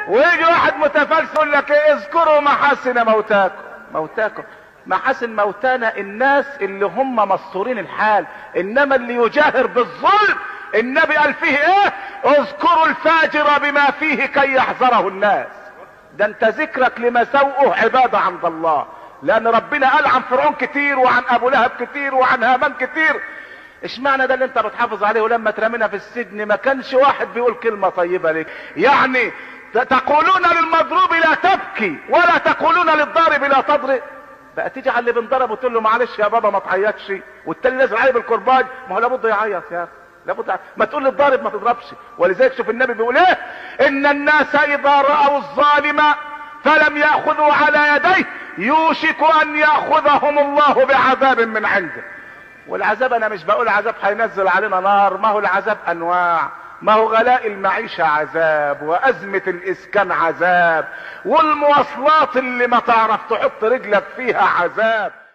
ويجي واحد متفلس يقول لك ايه اذكروا محاسن موتاكم موتاكم محاسن موتانا الناس اللي هم مستورين الحال انما اللي يجاهر بالظلم النبي قال فيه ايه اذكروا الفاجر بما فيه كي يحذره الناس ده انت ذكرك لمساوئه عبادة عند الله لان ربنا قال عن فرعون كتير وعن ابو لهب كتير وعن هامان كتير اشمعنى ده اللي انت بتحافظ عليه ولما ترمينا في السجن ما كانش واحد بيقول كلمة طيبة ليك يعني تقولون للمضروب لا تبكي ولا تقولون للضارب لا تضرب بقى تيجي على اللي بنضرب وتقول له معلش يا بابا ما تعيطش والتاني نازل عليه بالكرباج ما هو لابد يعيط يا اخي لابد يعيط. ما تقول للضارب ما تضربش ولذلك شوف النبي بيقول ايه ان الناس اذا راوا الظالم فلم ياخذوا على يديه يوشك ان ياخذهم الله بعذاب من عنده والعذاب انا مش بقول عذاب هينزل علينا نار ما هو العذاب انواع ما هو غلاء المعيشة عذاب وازمة الاسكان عذاب والمواصلات اللي ما تعرف تحط رجلك فيها عذاب